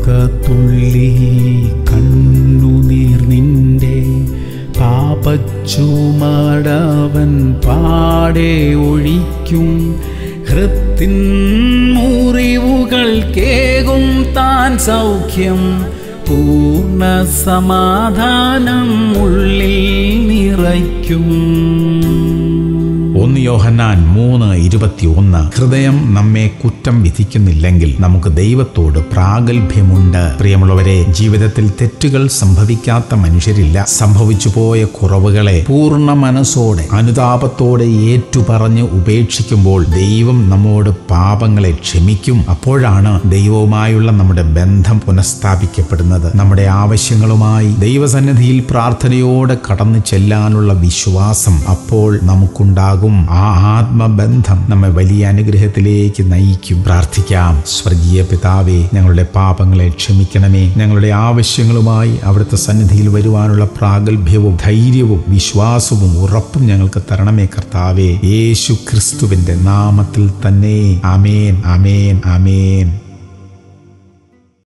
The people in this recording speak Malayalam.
തുള്ളി കണ്ണുനീർ നിന്റെ പാപച്ചുമടവൻ പാടെ ഒഴിക്കും ഹൃത്തിൻ മുറിവുകൾ കേകും താൻ സൗഖ്യം പൂർണ്ണ സമാധാനം ഉള്ളിൽ നിറയ്ക്കും ഒന്ന് യോഹന്നാൻ മൂന്ന് ഇരുപത്തി ഒന്ന് ഹൃദയം നമ്മെ കുറ്റം വിധിക്കുന്നില്ലെങ്കിൽ നമുക്ക് ദൈവത്തോട് പ്രാഗൽഭ്യമുണ്ട് പ്രിയമുള്ളവരെ ജീവിതത്തിൽ തെറ്റുകൾ സംഭവിക്കാത്ത മനുഷ്യരില്ല സംഭവിച്ചു പോയ കുറവുകളെ പൂർണ്ണ മനസ്സോടെ അനുതാപത്തോടെ ഏറ്റുപറഞ്ഞ് ഉപേക്ഷിക്കുമ്പോൾ ദൈവം നമ്മോട് പാപങ്ങളെ ക്ഷമിക്കും അപ്പോഴാണ് ദൈവവുമായുള്ള നമ്മുടെ ബന്ധം പുനഃസ്ഥാപിക്കപ്പെടുന്നത് നമ്മുടെ ആവശ്യങ്ങളുമായി ദൈവസന്നിധിയിൽ പ്രാർത്ഥനയോടെ കടന്നു ചെല്ലാനുള്ള വിശ്വാസം അപ്പോൾ നമുക്കുണ്ടാകും ആ ആത്മബന്ധം നമ്മെ വലിയ അനുഗ്രഹത്തിലേക്ക് നയിക്കും പ്രാർത്ഥിക്കാം സ്വർഗീയ പിതാവേ ഞങ്ങളുടെ പാപങ്ങളെ ക്ഷമിക്കണമേ ഞങ്ങളുടെ ആവശ്യങ്ങളുമായി അവിടുത്തെ സന്നിധിയിൽ വരുവാനുള്ള പ്രാഗൽഭ്യവും ധൈര്യവും വിശ്വാസവും ഉറപ്പും ഞങ്ങൾക്ക് തരണമേ കർത്താവേ യേശു ക്രിസ്തുവിന്റെ നാമത്തിൽ തന്നെ അമേൻ അമേൻ അമേൻ